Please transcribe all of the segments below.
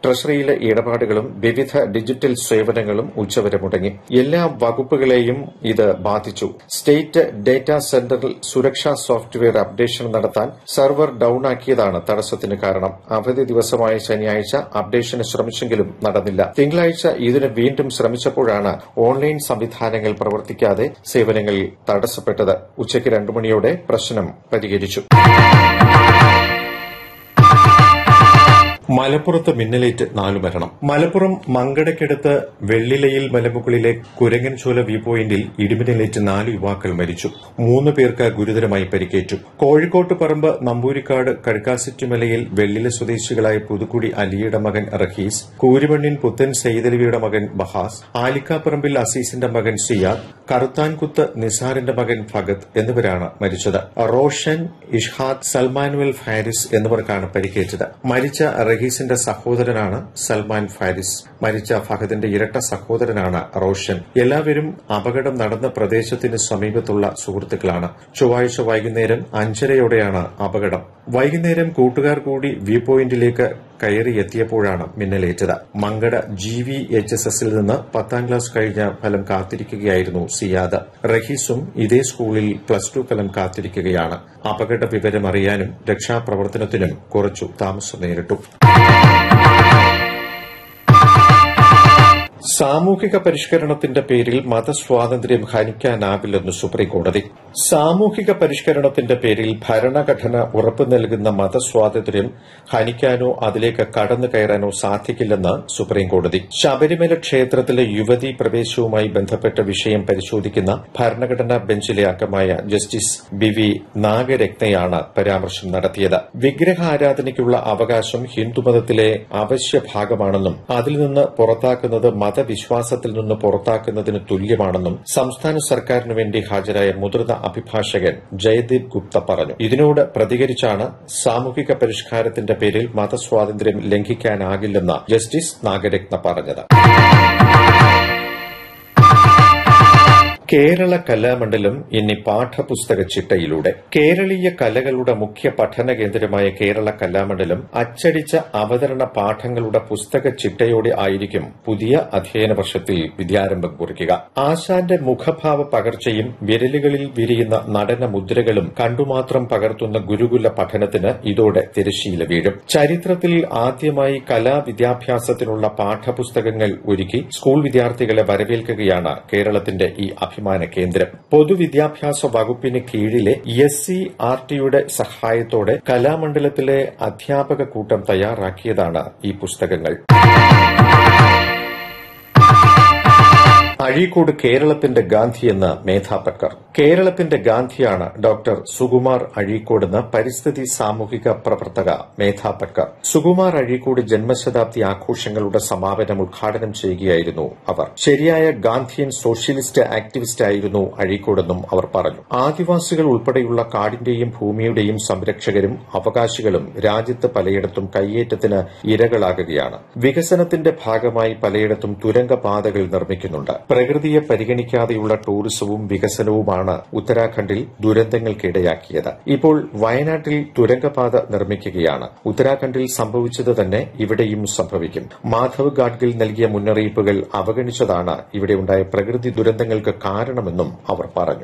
ട്രഷറിയിലെ ഇടപാടുകളും വിവിധ ഡിജിറ്റൽ സേവനങ്ങളും ഉച്ചവരെ മുടങ്ങി എല്ലാ വകുപ്പുകളെയും ഇത് ബാധിച്ചു സ്റ്റേറ്റ് ഡേറ്റാ സെന്ററിൽ സുരക്ഷാ സോഫ്റ്റ്വെയർ അപ്ഡേഷൻ നടത്താൻ സെർവർ ഡൌണാക്കിയതാണ് തടസ്സത്തിന് കാരണം അവധി ദിവസമായ ശനിയാഴ്ച അപ്ഡേഷന് ശ്രമിച്ചെങ്കിലും നടന്നില്ല തിങ്കളാഴ്ച ഇതിന് വീണ്ടും ശ്രമിച്ചപ്പോഴാണ് ഓൺലൈൻ സംവിധാനങ്ങൾ പ്രവർത്തിക്കാതെ സേവനങ്ങൾ തടസ്സപ്പെട്ടത് ഉച്ചയ്ക്ക് രണ്ടു മണിയോടെ പ്രശ്നം പരിഹരിച്ചു മലപ്പുറത്ത് മിന്നലേറ്റ് നാലു മരണം മലപ്പുറം മങ്കടയ്ക്കടുത്ത് വെള്ളിലയിൽ മലമുകളിലെ കുരങ്ങൻചോല വ്യൂ പോയിന്റിൽ ഇടിമിന്നലേറ്റ് നാല് യുവാക്കൾ മരിച്ചു മൂന്ന് പേർക്ക് ഗുരുതരമായി പരിക്കേറ്റു കോഴിക്കോട്ട് പറമ്പ് നമ്പൂരിക്കാട് കഴുക്കാസിറ്റുമലയിൽ വെള്ളില സ്വദേശികളായ പുതുക്കുടി അലിയുടെ മകൻ റഹീസ് കൂരുമണ്ണിൻ പുത്തൻ സെയ്തലവിയുടെ മകൻ ബഹാസ് ആലിക്കാപ്പറമ്പിൽ അസീസിന്റെ മകൻ സിയാദ് കറുത്താൻകുത്ത് നിസാറിന്റെ മകൻ ഫഗത് എന്നിവരാണ് മരിച്ചത് റോഷൻ ഇഷ്ഹാദ് സൽമാനുവൽ ഫാരിസ് എന്നിവർക്കാണ് പരിക്കേറ്റത് മരിച്ച റഹീസിന്റെ സഹോദരനാണ് സൽമാൻ ഫാരിസ് മരിച്ച ഫഹദിന്റെ ഇരട്ട സഹോദരനാണ് റോഷൻ എല്ലാവരും അപകടം നടന്ന പ്രദേശത്തിന് സമീപത്തുള്ള സുഹൃത്തുക്കളാണ് ചൊവ്വാഴ്ച വൈകുന്നേരം അഞ്ചരയോടെയാണ് അപകടം വൈകുന്നേരം കൂട്ടുകാർ കൂടി വ്യൂ പോയിന്റിലേക്ക് കയറി എത്തിയപ്പോഴാണ് മിന്നലേറ്റത് Mankada G V H S S നിന്ന് പത്താം ക്ലാസ് കഴിഞ്ഞ ഫലം കാത്തിരിക്കുകയായിരുന്നു സിയാദ് റഹീസും ഇതേ സ്കൂളിൽ പ്ലസ് ടു ഫലം കാത്തിരിക്കുകയാണ് അപകട വിവരം അറിയാനും രക്ഷാപ്രവർത്തനത്തിനും കുറച്ചു താമസം നേരിട്ടു സാമൂഹിക പരിഷ്കരണത്തിന്റെ പേരിൽ മതസ്വാതന്ത്ര്യം ഹനിക്കാനാവില്ലെന്ന് സുപ്രീംകോടതി സാമൂഹിക പരിഷ്കരണത്തിന്റെ പേരിൽ ഭരണഘടന ഉറപ്പു നൽകുന്ന മതസ്വാതന്ത്ര്യം ഹനിക്കാനോ അതിലേക്ക് കടന്നു കയറാനോ സാധിക്കില്ലെന്ന് സുപ്രീംകോടതി ശബരിമല ക്ഷേത്രത്തിലെ യുവതീ പ്രവേശവുമായി ബന്ധപ്പെട്ട വിഷയം പരിശോധിക്കുന്ന ഭരണഘടനാ ബെഞ്ചിലെ അംഗമായ ജസ്റ്റിസ് ബി വി നാഗരത്നയാണ് പരാമർശം നടത്തിയത് വിഗ്രഹാരാധനയ്ക്കുള്ള അവകാശം ഹിന്ദുമതത്തിലെ അവശ്യ ഭാഗമാണെന്നും അതിൽ നിന്ന് പുറത്താക്കുന്നത് മതവിശ്വാസത്തിൽ നിന്ന് പുറത്താക്കുന്നതിന് തുല്യമാണെന്നും സംസ്ഥാന സർക്കാരിനു വേണ്ടി ഹാജരായ മുതിർന്ന അഭിഭാഷകൻ ജയദീപ് ഗുപ്ത പറഞ്ഞു ഇതിനോട് പ്രതികരിച്ചാണ് സാമൂഹിക പരിഷ്കാരത്തിന്റെ പേരിൽ മതസ്വാതന്ത്ര്യം ലംഘിക്കാനാകില്ലെന്ന് ജസ്റ്റിസ് നാഗരത്ന പറഞ്ഞത് കേരള കലാമണ്ഡലം ഇനി പാഠപുസ്തക ചിട്ടയിലൂടെ കേരളീയ കലകളുടെ മുഖ്യ പഠന കേന്ദ്രമായ കേരള കലാമണ്ഡലം അച്ചടിച്ച അവതരണ പാഠങ്ങളുടെ പുസ്തക ചിട്ടയോടെ ആയിരിക്കും പുതിയ അധ്യയന വർഷത്തിൽ വിദ്യാരംഭം കുറിക്കുക ആശാന്റെ മുഖഭാവ പകർച്ചയും വിരലുകളിൽ വിരിയുന്ന നടന മുദ്രകളും കണ്ടുമാത്രം പകർത്തുന്ന ഗുരുകുല പഠനത്തിന് ഇതോടെ തിരശ്ശീല വീഴും ചരിത്രത്തിൽ ആദ്യമായി കലാവിദ്യാഭ്യാസത്തിനുള്ള പാഠപുസ്തകങ്ങൾ ഒരുക്കി സ്കൂൾ വിദ്യാർത്ഥികളെ വരവേൽക്കുകയാണ് കേരളത്തിന്റെ ഈ അഭിമാന കേന്ദ്രം പൊതുവിദ്യാഭ്യാസ വകുപ്പിന് കീഴിലെ എസ് സി ആർ ടിയുടെ സഹായത്തോടെ കലാമണ്ഡലത്തിലെ അധ്യാപക കൂട്ടം തയ്യാറാക്കിയതാണ് ഈ പുസ്തകങ്ങൾ അഴീക്കോട് കേരളത്തിന്റെ ഗാന്ധിയെന്ന് മേധാ പട്കർ കേരളത്തിന്റെ ഗാന്ധിയാണ് ഡോക്ടർ സുകുമാർ അഴീക്കോടെന്ന് പരിസ്ഥിതി സാമൂഹിക പ്രവർത്തക മേധാ പട്കർ സുകുമാർ അഴീക്കോട് ജന്മശതാബ്ദി ആഘോഷങ്ങളുടെ സമാപനം ഉദ്ഘാടനം ചെയ്യുകയായിരുന്നു അവർ ശരിയായ ഗാന്ധിയൻ സോഷ്യലിസ്റ്റ് ആക്ടിവിസ്റ്റ് ആയിരുന്നു അഴീക്കോടെന്നും അവർ പറഞ്ഞു ആദിവാസികൾ ഉൾപ്പെടെയുള്ള കാടിന്റെയും ഭൂമിയുടെയും സംരക്ഷകരും അവകാശികളും രാജ്യത്ത് പലയിടത്തും കയ്യേറ്റത്തിന് ഇരകളാകുകയാണ് വികസനത്തിന്റെ ഭാഗമായി പലയിടത്തും തുരങ്കപാതകൾ നിർമ്മിക്കുന്നുണ്ട് പ്രകൃതിയെ പരിഗണിക്കാതെയുള്ള ടൂറിസവും വികസനവുമാണ് ഉത്തരാഖണ്ഡിൽ ദുരന്തങ്ങൾക്കിടയാക്കിയത് ഇപ്പോൾ വയനാട്ടിൽ തുരങ്കപാത നിർമ്മിക്കുകയാണ് ഉത്തരാഖണ്ഡിൽ സംഭവിച്ചത് തന്നെ ഇവിടെയും സംഭവിക്കും മാധവ് ഗാഡ്ഗിൽ നൽകിയ മുന്നറിയിപ്പുകൾ അവഗണിച്ചതാണ് ഇവിടെയുണ്ടായ പ്രകൃതി ദുരന്തങ്ങൾക്ക് കാരണമെന്നും അവർ പറഞ്ഞു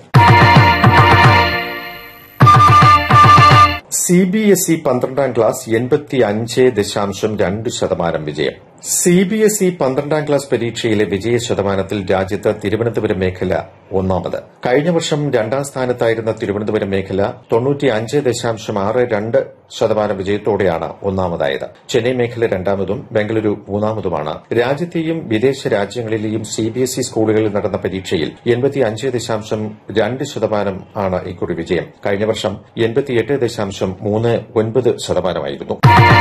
സി ബി എസ് ഇ പന്ത്രണ്ടാം ക്ലാസ് എൺപത്തി അഞ്ച് ദശാംശം രണ്ട് ശതമാനം വിജയം സി ബി എസ് ഇ പന്ത്രണ്ടാം ക്ലാസ് പരീക്ഷയിലെ വിജയ ശതമാനത്തിൽ രാജ്യത്ത് തിരുവനന്തപുരം മേഖല ഒന്നാമത് കഴിഞ്ഞ വർഷം രണ്ടാം സ്ഥാനത്തായിരുന്ന തിരുവനന്തപുരം മേഖല തൊണ്ണൂറ്റിയഞ്ച് ദശാംശം ആറ് രണ്ട് ശതമാനം വിജയത്തോടെയാണ് ഒന്നാമതായത് ചെന്നൈ മേഖല രണ്ടാമതും ബംഗളൂരു മൂന്നാമതുമാണ് രാജ്യത്തെയും വിദേശ രാജ്യങ്ങളിലെയും സി ബി എസ് ഇ സ്കൂളുകളിൽ നടന്ന പരീക്ഷയിൽ എൺപത്തിയഞ്ച് ദശാംശം രണ്ട് ശതമാനം ആണ് ഇക്കുറി വിജയം കഴിഞ്ഞ വർഷം എൺപത്തിയെട്ട് ദശാംശം മൂന്ന് ഒൻപത് ശതമാനമായിരുന്നു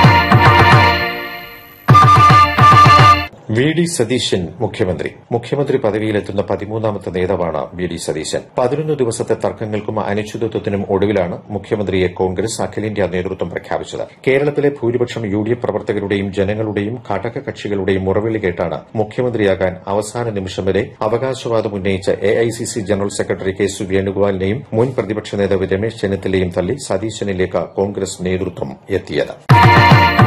വി ഡി സതീശൻ മുഖ്യമന്ത്രി മുഖ്യമന്ത്രി പദവിയിലെത്തുന്ന പതിമൂന്നാമത്തെ നേതാവാണ് വി ഡി സതീശൻ പതിനൊന്ന് ദിവസത്തെ തർക്കങ്ങൾക്കും അനിശ്ചിതത്വത്തിനും ഒടുവിലാണ് മുഖ്യമന്ത്രിയെ കോൺഗ്രസ് അഖിലേന്ത്യാ നേതൃത്വം പ്രഖ്യാപിച്ചത് കേരളത്തിലെ ഭൂരിപക്ഷം യു ഡി എഫ് പ്രവർത്തകരുടെയും ജനങ്ങളുടെയും ഘടകകക്ഷികളുടെയും മുറവിളി കേട്ടാണ് മുഖ്യമന്ത്രിയാകാൻ അവസാന നിമിഷം വരെ അവകാശവാദം ഉന്നയിച്ച A I C C general secretary K സു വേണുഗോപാലിനെയും മുൻ പ്രതിപക്ഷ നേതാവ് രമേശ് ചെന്നിത്തലയും തള്ളി സതീശനിലേക്ക് കോൺഗ്രസ് നേതൃത്വം എത്തിയത്